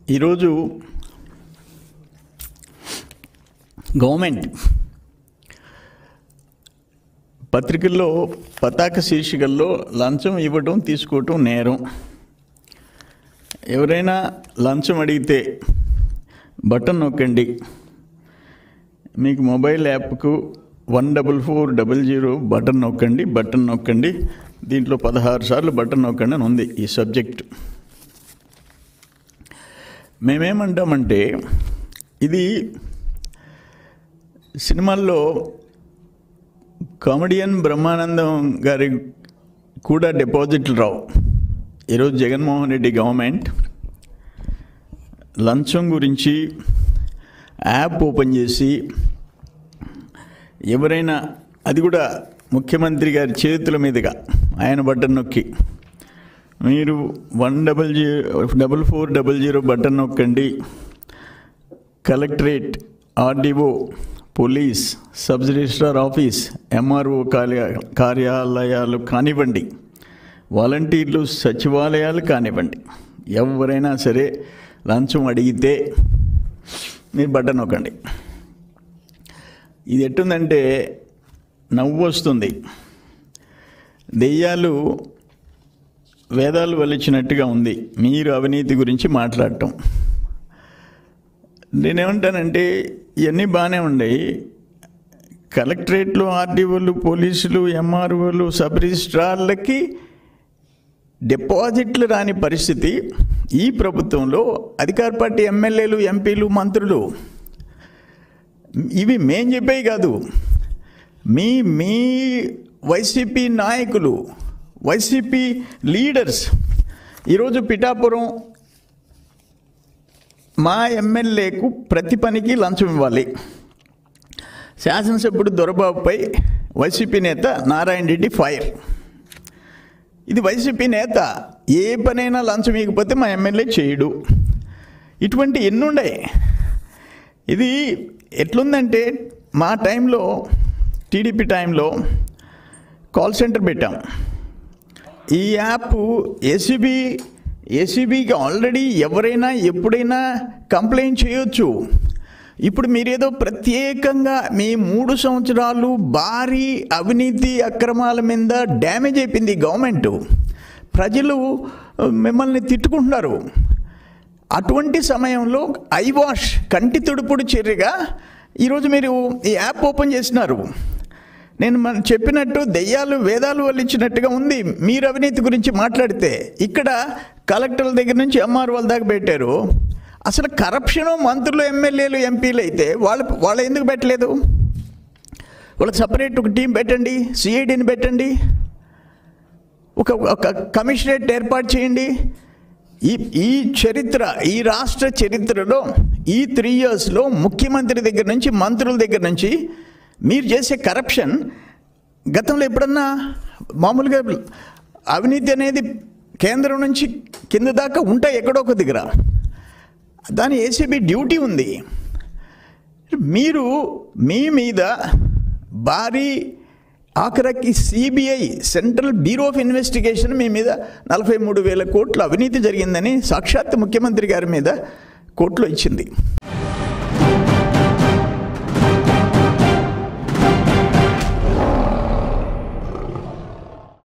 ఈరోజు గవర్నమెంట్ పత్రికల్లో పతాక శీర్షికల్లో లంచం ఇవ్వడం తీసుకోవటం నేరం ఎవరైనా లంచం అడిగితే బటన్ నొక్కండి మీకు మొబైల్ యాప్కు one double four double zero button నొక్కండి బటన్ నొక్కండి దీంట్లో పదహారు సార్లు బటన్ నొక్కండి అని ఉంది ఈ సబ్జెక్ట్ మేమేమంటామంటే ఇది సినిమాల్లో కామెడియన్ బ్రహ్మానందం గారి కూడా డిపాజిట్లు రావు ఈరోజు జగన్మోహన్ రెడ్డి గవర్నమెంట్ లంచం గురించి యాప్ ఓపెన్ చేసి ఎవరైనా అది కూడా ముఖ్యమంత్రి గారి చేతుల మీదుగా ఆయన బటన్ నొక్కి మీరు one double zero double four double zero button నొక్కండి collectorate RDO police sub registrar office MRO కార్య కార్యాలయాలు కానివ్వండి వాలంటీర్లు సచివాలయాలు కానివ్వండి ఎవరైనా సరే లంచం అడిగితే మీరు బటన్ నొక్కండి ఇది ఎట్టుందంటే నవ్వు వస్తుంది దెయ్యాలు వేదాలు వలిచినట్టుగా ఉంది మీరు అవినీతి గురించి మాట్లాడటం నేనేమంటానంటే ఇవన్నీ బాగానే ఉన్నాయి కలెక్టరేట్లు ఆర్డీఓలు పోలీసులు ఎంఆర్ఓలు సబ్ రిజిస్ట్రార్లకి డిపాజిట్లు రాని పరిస్థితి ఈ ప్రభుత్వంలో అధికార పార్టీ ఎమ్మెల్యేలు ఎంపీలు మంత్రులు ఇవి మేం చెప్పేవి కాదు మీ మీ వైసీపీ నాయకులు వైసీపీ లీడర్స్ ఈరోజు పిఠాపురం మా ఎమ్మెల్యేకు ప్రతి పనికి లంచం ఇవ్వాలి శాసనసభ్యుడు దొరబాబుపై వైసీపీ నేత నారాయణ రెడ్డి ఫైర్ ఇది వైసీపీ నేత ఏ పనైనా లంచం ఇవ్వకపోతే మా ఎమ్మెల్యే చేయడు ఇటువంటి ఎన్నుండే ఇది ఎట్లుందంటే మా టైంలో టీడీపీ టైంలో కాల్ సెంటర్ పెట్టాం ఈ యాప్ ఏసీబీ ఏసీబీకి ఆల్రెడీ ఎవరైనా ఎప్పుడైనా కంప్లైంట్ చేయొచ్చు ఇప్పుడు మీరేదో ప్రత్యేకంగా మీ మూడు సంవత్సరాలు భారీ అవినీతి అక్రమాల మీద డ్యామేజ్ అయిపోయింది గవర్నమెంట్ ప్రజలు మిమ్మల్ని తిట్టుకుంటున్నారు అటువంటి సమయంలో ఐవాష్ కంటి తుడుపుడు చర్యగా ఈరోజు మీరు ఈ యాప్ ఓపెన్ చేసినారు నేను మన చెప్పినట్టు దెయ్యాలు వేదాలు వల్లించినట్టుగా ఉంది మీరు అవినీతి గురించి మాట్లాడితే ఇక్కడ కలెక్టర్ల దగ్గర నుంచి ఎంఆర్ఓల దాకా పెట్టారు అసలు కరప్షను మంత్రులు ఎమ్మెల్యేలు ఎంపీలు అయితే వాళ్ళు వాళ్ళు ఎందుకు పెట్టలేదు వాళ్ళకి సపరేట్ ఒక టీం పెట్టండి సిఐడిని పెట్టండి ఒక ఒక కమిషనరేట్ ఏర్పాటు చేయండి ఈ ఈ చరిత్ర ఈ రాష్ట్ర చరిత్రలో ఈ త్రీ ఇయర్స్లో ముఖ్యమంత్రి దగ్గర నుంచి మంత్రుల దగ్గర నుంచి మీరు చేసే కరప్షన్ గతంలో ఎప్పుడన్నా మామూలుగా అవినీతి అనేది కేంద్రం నుంచి కింద దాకా ఉంటాయి ఎక్కడో ఒక దగ్గర దాని ఏసీబీ డ్యూటీ ఉంది మీరు మీ మీద భారీ ఆఖరికి CBI central bureau of investigation మీ మీద నలభై మూడు వేల కోట్ల అవినీతి జరిగిందని సాక్షాత్ ముఖ్యమంత్రి గారి మీద కోర్టులో ఇచ్చింది